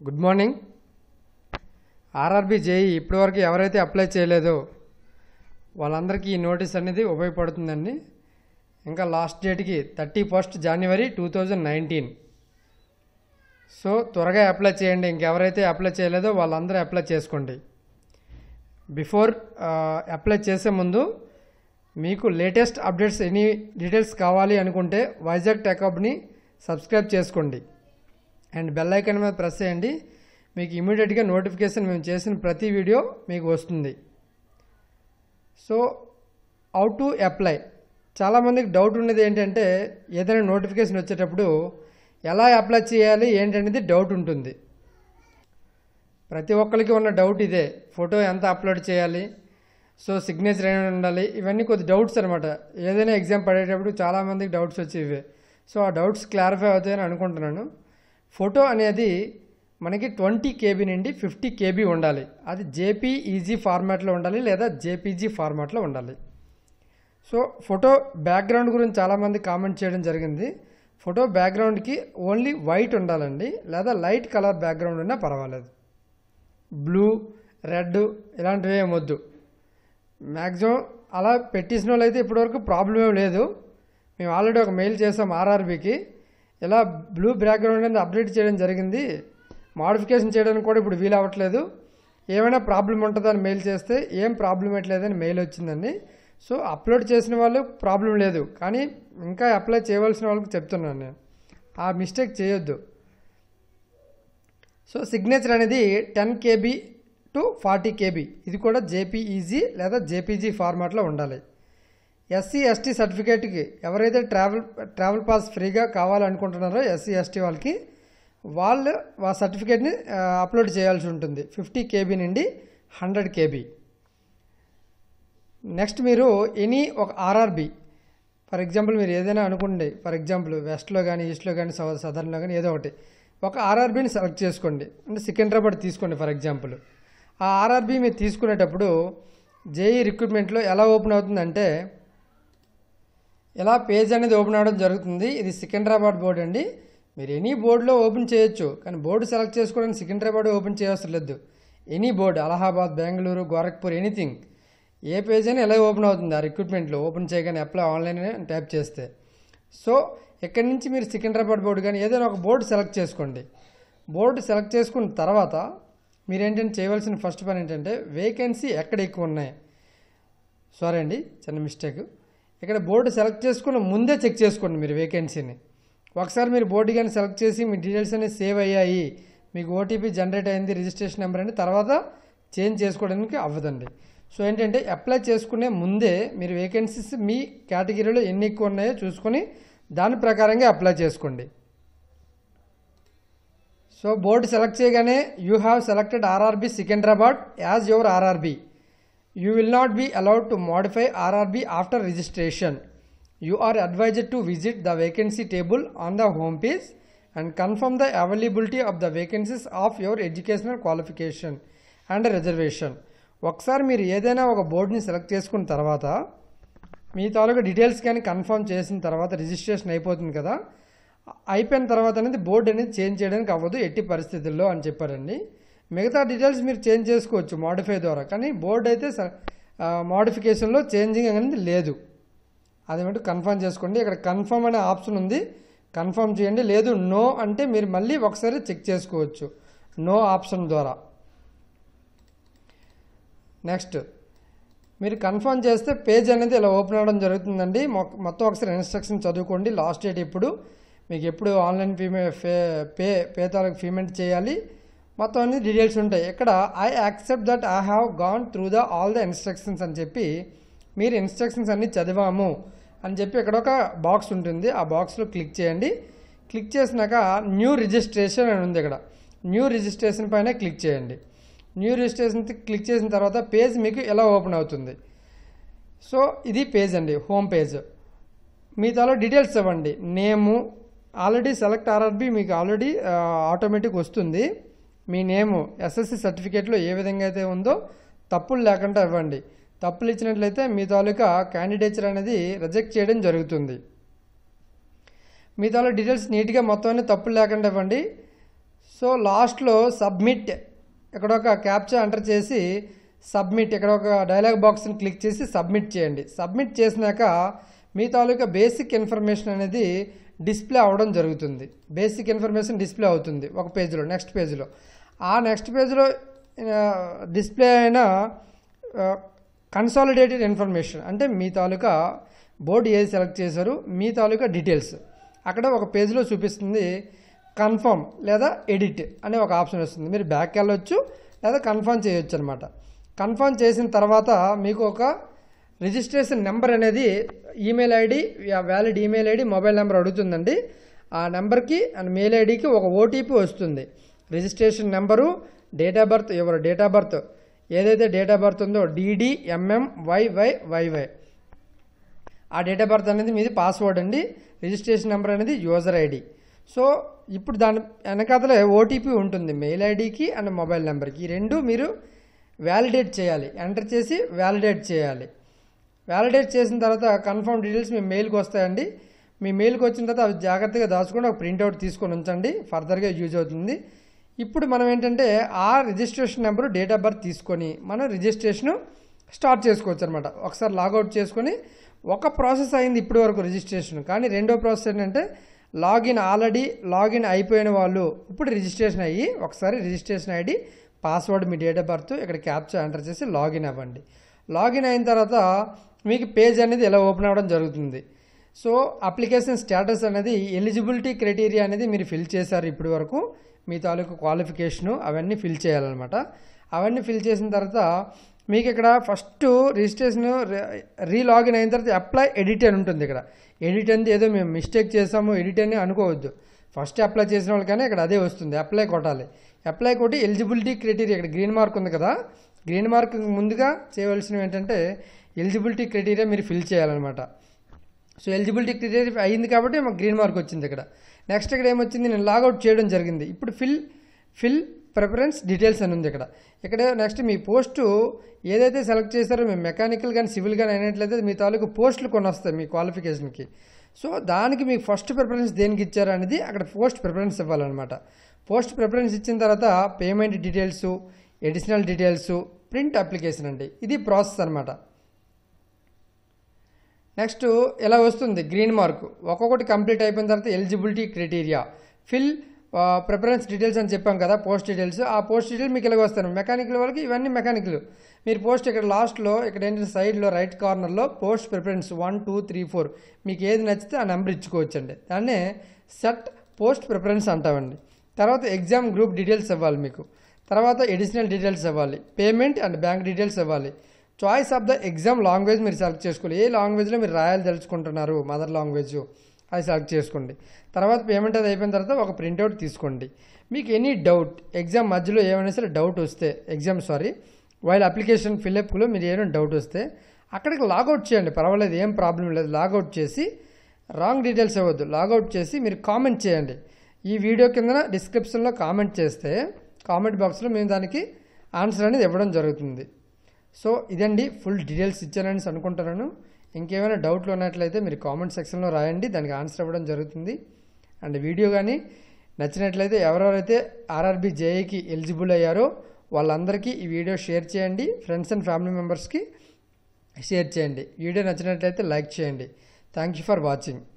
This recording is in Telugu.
గుడ్ మార్నింగ్ ఆర్ఆర్బి జేఈ ఇప్పటివరకు ఎవరైతే అప్లై చేయలేదో వాళ్ళందరికీ ఈ నోటీస్ అనేది ఉపయోగపడుతుందండి ఇంకా లాస్ట్ డేట్కి thirty first January two thousand nineteen so త్వరగా అప్లై చేయండి ఇంకెవరైతే అప్లై చేయలేదో వాళ్ళందరూ అప్లై చేసుకోండి బిఫోర్ అప్లై చేసే ముందు మీకు లేటెస్ట్ అప్డేట్స్ ఎనీ డీటెయిల్స్ కావాలి అనుకుంటే వైజాగ్ టెక్ హబ్ని సబ్స్క్రైబ్ చేసుకోండి అండ్ బెల్ ఐకాన్ మీద ప్రెస్ చేయండి మీకు ఇమీడియట్గా నోటిఫికేషన్ మేము చేసిన ప్రతి వీడియో మీకు వస్తుంది సో హౌ టు అప్లై చాలామందికి డౌట్ ఉన్నది ఏంటంటే ఏదైనా నోటిఫికేషన్ వచ్చేటప్పుడు ఎలా అప్లై చేయాలి ఏంటనేది డౌట్ ఉంటుంది ప్రతి ఒక్కరికి ఉన్న డౌట్ ఇదే ఫోటో ఎంత అప్లోడ్ చేయాలి సో సిగ్నేచర్ ఏమైనా ఉండాలి ఇవన్నీ కొద్ది డౌట్స్ అనమాట ఏదైనా ఎగ్జామ్ పడేటప్పుడు చాలామందికి డౌట్స్ వచ్చి ఇవే సో ఆ డౌట్స్ క్లారిఫై అవుతాయని అనుకుంటున్నాను ఫోటో అనేది మనకి ట్వంటీ కేబీ నుండి ఫిఫ్టీ కేబీ ఉండాలి అది జేపీఈజీ ఫార్మాట్లో ఉండాలి లేదా జేపీజీ ఫార్మాట్లో ఉండాలి సో ఫోటో బ్యాక్గ్రౌండ్ గురించి చాలామంది కామెంట్ చేయడం జరిగింది ఫోటో బ్యాక్గ్రౌండ్కి ఓన్లీ వైట్ ఉండాలండి లేదా లైట్ కలర్ బ్యాక్గ్రౌండ్ ఉన్నా పర్వాలేదు బ్లూ రెడ్ ఇలాంటివి ఏం వద్దు మ్యాక్సిమం అలా పెట్టేసిన వాళ్ళు అయితే ఇప్పటివరకు ప్రాబ్లం ఏం లేదు మేము ఆల్రెడీ ఒక మెయిల్ చేసాం ఆర్ఆర్బీకి ఇలా బ్లూ బ్యాక్గ్రౌండ్ అనేది అప్డేట్ చేయడం జరిగింది మాడిఫికేషన్ చేయడానికి కూడా ఇప్పుడు వీలు అవ్వట్లేదు ఏమైనా ప్రాబ్లం ఉంటుందని మెయిల్ చేస్తే ఏం ప్రాబ్లం ఎట్లేదని మెయిల్ వచ్చిందండి సో అప్లోడ్ చేసిన వాళ్ళు ప్రాబ్లం లేదు కానీ ఇంకా అప్లై చేయవలసిన వాళ్ళకి చెప్తున్నాను నేను ఆ మిస్టేక్ చేయొద్దు సో సిగ్నేచర్ అనేది ten KB to forty KB ఇది కూడా జేపీఈజీ లేదా జేపీజీ ఫార్మాట్లో ఉండాలి ఎస్సీ ఎస్టీ సర్టిఫికేట్కి ఎవరైతే ట్రావెల్ ట్రావెల్ పాస్ ఫ్రీగా కావాలనుకుంటున్నారో ఎస్సీ ఎస్టీ వాళ్ళకి వాళ్ళు ఆ సర్టిఫికేట్ని అప్లోడ్ చేయాల్సి ఉంటుంది ఫిఫ్టీ కేబీ నుండి హండ్రెడ్ కేబీ నెక్స్ట్ మీరు ఎనీ ఒక ఆర్ఆర్బి ఫర్ ఎగ్జాంపుల్ మీరు ఏదైనా అనుకోండి ఫర్ ఎగ్జాంపుల్ వెస్ట్లో కానీ ఈస్ట్లో కానీ సౌ సదర్న్లో కానీ ఏదో ఒకటి ఒక ఆర్ఆర్బీని సెలెక్ట్ చేసుకోండి అంటే సికింద్రాబాద్ తీసుకోండి ఫర్ ఎగ్జాంపుల్ ఆ ఆర్ఆర్బీ మీరు తీసుకునేటప్పుడు జేఈ రిక్రూట్మెంట్లో ఎలా ఓపెన్ అవుతుందంటే ఇలా పేజ్ అనేది ఓపెన్ అవ్వడం జరుగుతుంది ఇది సికింద్రాబాద్ బోర్డు అండి మీరు ఎనీ బోర్డులో ఓపెన్ చేయొచ్చు కానీ బోర్డు సెలెక్ట్ చేసుకోవడానికి సికింద్రాబాద్ ఓపెన్ చేయవసరం లేదు any board Allahabad Bengaluru Gorakhpur anything ఏ పేజ్ అయినా ఎలా ఓపెన్ అవుతుంది ఆ రిక్రూట్మెంట్లో ఓపెన్ చేయగానే అప్లై ఆన్లైన్ అని ట్యాప్ చేస్తే సో ఇక్కడి నుంచి మీరు సికింద్రాబాద్ బోర్డు కానీ ఏదైనా ఒక బోర్డు సెలెక్ట్ చేసుకోండి బోర్డు సెలెక్ట్ చేసుకున్న తర్వాత మీరేంటంటే చేయవలసిన ఫస్ట్ పని ఏంటంటే వేకెన్సీ ఎక్కడ ఎక్కువ ఉన్నాయి సారీ అండి చిన్న మిస్టేక్ ఇక్కడ బోర్డు సెలెక్ట్ చేసుకుని ముందే చెక్ చేసుకోండి మీరు వేకెన్సీని ఒకసారి మీరు బోర్డు కానీ సెలెక్ట్ చేసి మీ డీటెయిల్స్ అనేవి సేవ్ అయ్యాయి మీకు ఓటీపీ జనరేట్ అయింది రిజిస్ట్రేషన్ నెంబర్ అని తర్వాత చేంజ్ చేసుకోవడానికి అవ్వదండి సో ఏంటంటే అప్లై చేసుకునే ముందే మీరు వేకెన్సీస్ మీ కేటగిరీలో ఎన్ని ఎక్కువ ఉన్నాయో చూసుకొని దాని ప్రకారంగా అప్లై చేసుకోండి సో బోర్డు సెలెక్ట్ చేయగానే you have selected RRB Secunderabad as your RRB you will not be allowed to modify RRB after registration you are advised to visit the vacancy table on the home page and confirm the availability of the vacancies of your educational qualification and reservation ఒకసారి మీరు ఏదైనా ఒక బోర్డుని సెలెక్ట్ చేసుకున్న తర్వాత మీ తాలూకా డీటెయిల్స్ కానీ కన్ఫర్మ్ చేసిన తర్వాత రిజిస్ట్రేషన్ అయిపోతుంది కదా అయిపోయిన తర్వాత అనేది బోర్డు అనేది చేంజ్ చేయడానికి అవ్వదు ఎట్టి పరిస్థితుల్లో అని చెప్పారండి మిగతా డీటెయిల్స్ మీరు చేంజ్ చేసుకోవచ్చు మాడిఫై ద్వారా కానీ బోర్డు అయితే మాడిఫికేషన్లో చేంజింగ్ అనేది లేదు అది మటు కన్ఫర్మ్ చేసుకోండి ఇక్కడ కన్ఫర్మ్ అనే ఆప్షన్ ఉంది కన్ఫర్మ్ చేయండి లేదు నో అంటే మీరు మళ్ళీ ఒకసారి చెక్ చేసుకోవచ్చు నో ఆప్షన్ ద్వారా నెక్స్ట్ మీరు కన్ఫర్మ్ చేస్తే పేజ్ అనేది ఇలా ఓపెన్ అవ్వడం జరుగుతుందండి మొత్తం ఒకసారి ఇన్స్ట్రక్షన్ చదువుకోండి లాస్ట్ డేట్ ఎప్పుడు మీకు ఎప్పుడు ఆన్లైన్ ఫీమే ఫే పే పే తాలూకు పేమెంట్ చేయాలి మొత్తం అన్ని డీటెయిల్స్ ఉంటాయి ఇక్కడ I accept that I have gone through the all the instructions అని చెప్పి మీరు ఇన్స్ట్రక్షన్స్ అన్ని చదివాము అని చెప్పి ఇక్కడ ఒక బాక్స్ ఉంటుంది ఆ బాక్స్లో క్లిక్ చేయండి క్లిక్ చేసినాక న్యూ రిజిస్ట్రేషన్ అని ఉంది ఇక్కడ న్యూ రిజిస్ట్రేషన్ పైన క్లిక్ చేయండి న్యూ రిజిస్ట్రేషన్ క్లిక్ చేసిన తర్వాత పేజ్ మీకు ఎలా ఓపెన్ అవుతుంది సో ఇది పేజ్ అండి హోమ్ పేజ్ మీ తాలో డీటెయిల్స్ ఇవ్వండి నేము ఆల్రెడీ సెలెక్ట్ ఆర్ఆర్బి మీకు ఆల్రెడీ ఆటోమేటిక్ వస్తుంది మీ నేము ఎస్ఎస్సి సర్టిఫికేట్లో ఏ విధంగా అయితే ఉందో తప్పులు లేకుండా ఇవ్వండి తప్పులు ఇచ్చినట్లయితే మీ తాలూకా క్యాండిడేచర్ అనేది రిజెక్ట్ చేయడం జరుగుతుంది మీ తాలూకా డీటెయిల్స్ నీట్గా మొత్తం అన్ని తప్పులు లేకుండా ఇవ్వండి సో సో లాస్ట్లో సబ్మిట్ ఇక్కడ ఒక క్యాప్చా ఎంటర్ చేసి సబ్మిట్ ఇక్కడ ఒక డైలాగ్ బాక్స్ని క్లిక్ చేసి సబ్మిట్ చేయండి సబ్మిట్ చేసినాక మీ తాలూకా బేసిక్ ఇన్ఫర్మేషన్ అనేది డిస్ప్లే అవ్వడం జరుగుతుంది బేసిక్ ఇన్ఫర్మేషన్ డిస్ప్లే అవుతుంది ఒక పేజ్లో నెక్స్ట్ పేజ్లో ఆ నెక్స్ట్ పేజ్లో డిస్ప్లే అయిన కన్సాలిడేటెడ్ ఇన్ఫర్మేషన్ అంటే మీ తాలూకా బోర్డు ఏది సెలెక్ట్ చేశారు మీ తాలూకా డీటెయిల్స్ అక్కడ ఒక పేజ్లో చూపిస్తుంది కన్ఫర్మ్ లేదా ఎడిట్ అనే ఒక ఆప్షన్ వస్తుంది మీరు బ్యాక్ వెళ్ళొచ్చు లేదా కన్ఫర్మ్ చేయొచ్చు అనమాట కన్ఫర్మ్ చేసిన తర్వాత మీకు ఒక రిజిస్ట్రేషన్ నెంబర్ అనేది email ID valid email ID mobile number అడుగుతుందండి ఆ నెంబర్కి అండ్ మెయిల్ ఐడికి ఒక ఓటీపీ వస్తుంది registration number date of birth ఎవరు డేట్ ఆఫ్ బర్త్ ఏదైతే డేట్ ఆఫ్ బర్త్ ఉందో డీడీ ఎంఎం వైవై వైవై ఆ డేట్ ఆఫ్ బర్త్ అనేది మీది పాస్వర్డ్ అండి రిజిస్ట్రేషన్ నెంబర్ అనేది యూజర్ ఐడి సో ఇప్పుడు దాని వెనకాతలే ఓటీపీ ఉంటుంది మెయిల్ ఐడికి అండ్ మొబైల్ నెంబర్కి ఈ రెండు మీరు వ్యాలిడేట్ చేయాలి ఎంటర్ చేసి వ్యాలిడేట్ చేయాలి వ్యాలిడేట్ చేసిన తర్వాత కన్ఫర్మ్ డీటెయిల్స్ మీ మెయిల్కి వస్తాయండి మీ మెయిల్కి వచ్చిన తర్వాత అవి జాగ్రత్తగా దాచుకొని ఒక ప్రింట్అవుట్ తీసుకొని ఉంచండి ఫర్దర్గా యూజ్ అవుతుంది ఇప్పుడు మనం ఏంటంటే ఆ registration number date of birth తీసుకొని మనం రిజిస్ట్రేషన్ స్టార్ట్ చేసుకోవచ్చు అనమాట ఒకసారి లాగౌట్ చేసుకొని ఒక ప్రాసెస్ అయింది ఇప్పటి వరకు రిజిస్ట్రేషన్ కానీ రెండో ప్రాసెస్ ఏంటంటే లాగిన్ ఆల్రెడీ లాగిన్ అయిపోయిన వాళ్ళు ఇప్పుడు రిజిస్ట్రేషన్ అయ్యి ఒకసారి రిజిస్ట్రేషన్ ఐడి పాస్వర్డ్ మీ డేట్ ఆఫ్ బర్త్ ఇక్కడ క్యాప్చర్ ఎంటర్ చేసి లాగిన్ అవ్వండి లాగిన్ అయిన తర్వాత మీకు పేజ్ అనేది ఎలా ఓపెన్ అవ్వడం జరుగుతుంది సో అప్లికేషన్ స్టేటస్ అనేది ఎలిజిబిలిటీ క్రైటీరియా అనేది మీరు ఫిల్ చేశారు ఇప్పటి వరకు మీ తాలూకు క్వాలిఫికేషను అవన్నీ ఫిల్ చేయాలన్నమాట అవన్నీ ఫిల్ చేసిన తర్వాత మీకు ఇక్కడ ఫస్ట్ రిజిస్ట్రేషన్ రీలాగిన్ అయిన తర్వాత అప్లై ఎడిట్ అని ఉంటుంది ఇక్కడ ఎడిట్ అనేది ఏదో మేము మిస్టేక్ చేసాము ఎడిట్ అని అనుకోవద్దు ఫస్ట్ అప్లై చేసిన వాళ్ళకనే ఇక్కడ అదే వస్తుంది అప్లై కొట్టాలి అప్లై కొట్టి ఎలిజిబిలిటీ క్రైటీరియా ఇక్కడ గ్రీన్ మార్క్ ఉంది కదా గ్రీన్ మార్క్ ముందుగా చేయవలసినవి ఏంటంటే ఎలిజిబిలిటీ క్రైటీరియా మీరు ఫిల్ చేయాలన్నమాట సో ఎలిజిబిలిటీ క్రైటీరియా అయింది కాబట్టి మాకు గ్రీన్ మార్క్ వచ్చింది ఇక్కడ నెక్స్ట్ ఇక్కడ ఏమొచ్చింది నేను లాగౌట్ చేయడం జరిగింది ఇప్పుడు ఫిల్ ఫిల్ ప్రిఫరెన్స్ డీటెయిల్స్ అని ఉంది ఇక్కడ ఇక్కడ నెక్స్ట్ మీ పోస్టు ఏదైతే సెలెక్ట్ చేశారో మీ మెకానికల్ కానీ సివిల్ కానీ అయినట్లయితే మీ తాలూకు పోస్టులు కొన్ని వస్తాయి మీ క్వాలిఫికేషన్కి సో దానికి మీకు ఫస్ట్ ప్రిఫరెన్స్ దేనికి ఇచ్చారు అనేది అక్కడ పోస్ట్ ప్రిఫరెన్స్ ఇవ్వాలన్నమాట పోస్ట్ ప్రిఫరెన్స్ ఇచ్చిన తర్వాత payment details additional details print application అండి ఇది ప్రాసెస్ అనమాట నెక్స్ట్ ఎలా వస్తుంది గ్రీన్ మార్క్ ఒక్కొక్కటి కంప్లీట్ అయిపోయిన తర్వాత eligibility criteria fill preference details అని చెప్పాం కదా పోస్ట్ డీటెయిల్స్ ఆ పోస్ట్ డీటెయిల్ మీకు ఇలాగ వస్తాను మెకానికల్ వాళ్ళకి ఇవన్నీ మెకానికల్ మీరు పోస్ట్ ఇక్కడ లాస్ట్లో ఇక్కడ ఏంటంటే సైడ్లో రైట్ కార్నర్లో post preference one two three four మీకు ఏది నచ్చితే ఆ నెంబర్ ఇచ్చుకోవచ్చండి దాన్నే సెట్ పోస్ట్ ప్రిఫరెన్స్ అంటామండి తర్వాత ఎగ్జామ్ గ్రూప్ డీటెయిల్స్ ఇవ్వాలి మీకు తర్వాత ఎడిషనల్ డీటెయిల్స్ ఇవ్వాలి పేమెంట్ అండ్ బ్యాంక్ డీటెయిల్స్ ఇవ్వాలి choice of the exam language మీరు సెలెక్ట్ చేసుకోవాలి ఏ లాంగ్వేజ్లో మీరు రాయాలి తెలుసుకుంటున్నారు మదర్ లాంగ్వేజ్ అది సెలెక్ట్ చేసుకోండి తర్వాత పేమెంట్ అది అయిపోయిన తర్వాత ఒక ప్రింట్అవుట్ తీసుకోండి మీకు ఎనీ డౌట్ ఎగ్జామ్ మధ్యలో ఏమైనా సరే డౌట్ వస్తే ఎగ్జామ్ సారీ వైల్ అప్లికేషన్ ఫిల్అప్లో మీరు ఏమైనా డౌట్ వస్తే అక్కడికి లాగౌట్ చేయండి పర్వాలేదు ఏం ప్రాబ్లం లేదు లాగౌట్ చేసి రాంగ్ డీటెయిల్స్ ఇవ్వద్దు లాగౌట్ చేసి మీరు కామెంట్ చేయండి ఈ వీడియో కింద డిస్క్రిప్షన్లో కామెంట్ చేస్తే కామెంట్ బాక్స్లో మేము దానికి ఆన్సర్ అనేది ఇవ్వడం జరుగుతుంది సో ఇదండి ఫుల్ డీటెయిల్స్ ఇచ్చానని అనుకుంటున్నాను ఇంకేమైనా డౌట్లు ఉన్నట్లయితే మీరు కామెంట్ సెక్షన్లో రాయండి దానికి ఆన్సర్ ఇవ్వడం జరుగుతుంది అండ్ వీడియో కానీ నచ్చినట్లయితే ఎవరెవరైతే ఆర్ఆర్బి జేఏకి ఎలిజిబుల్ అయ్యారో వాళ్ళందరికీ ఈ వీడియో షేర్ చేయండి ఫ్రెండ్స్ అండ్ ఫ్యామిలీ మెంబర్స్కి షేర్ చేయండి వీడియో నచ్చినట్లయితే లైక్ చేయండి థ్యాంక్ యూ ఫర్ వాచింగ్